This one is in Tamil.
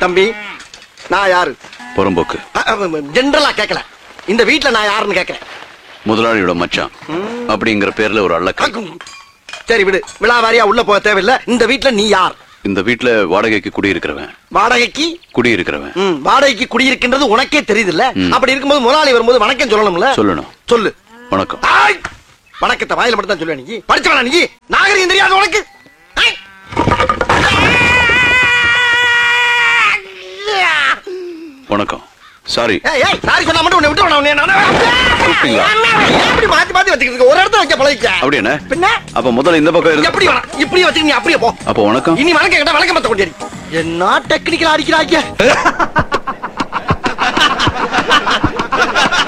தம்பி நான் யாரு புறம்போக்கு ஜென்ரலா கேட்கல இந்த வீட்ல நான் யாருன்னு கேட்கறேன் முதலாளியோட மச்சான் அப்படிங்கிற பேர்ல ஒரு அள்ளக்கா சரி விடு விழாவாரியா உள்ள போக தேவையில்ல இந்த வீட்ல நீ யார் இந்த வீட்ல வாடகைக்கு குடியிருக்கிறவன் வாடகைக்கு குடியிருக்கிறவன் ம், வாடகைக்கு குடியிருக்கின்றது உனக்கே தெரியுதுல்ல ம். அப்படி இருக்கும்போது முதலாளி வரும்போது வணக்கம் சொல்லணும்ல சொல்லணும் சொல்லு வணக்கம் ஆய்! வணக்கத்தை வாயில மட்டும் தான் சொல்லுவேன் நீ படிச்சவனா நீ நாகரிகம் தெரியாது உனக்கு ஆய்! வணக்கம் சாரி ஏய், ஏய், sorry சொன்னா மட்டும் உன்னை விட்டுருவேனா உன்னை நானு? கூப்பிட்டீங்களா? எப்படி மாத்தி மாத்தி வச்சுக்கிட்டு இருக்க? ஒரு இடத்துல வைக்க பழகிக்க. அப்படி என்ன பின்ன அப்ப முதல்ல இந்த பக்கம் இருந்து எப்படி வேணாம் இப்படியே வச்சுக்க நீ அப்படியே போ அப்ப வணக்கம் இனி வணக்கம் கேட்டா வணக்கம் மத்த கொண்டு என்ன டெக்னிக்கல் அடிக்கிறாங்க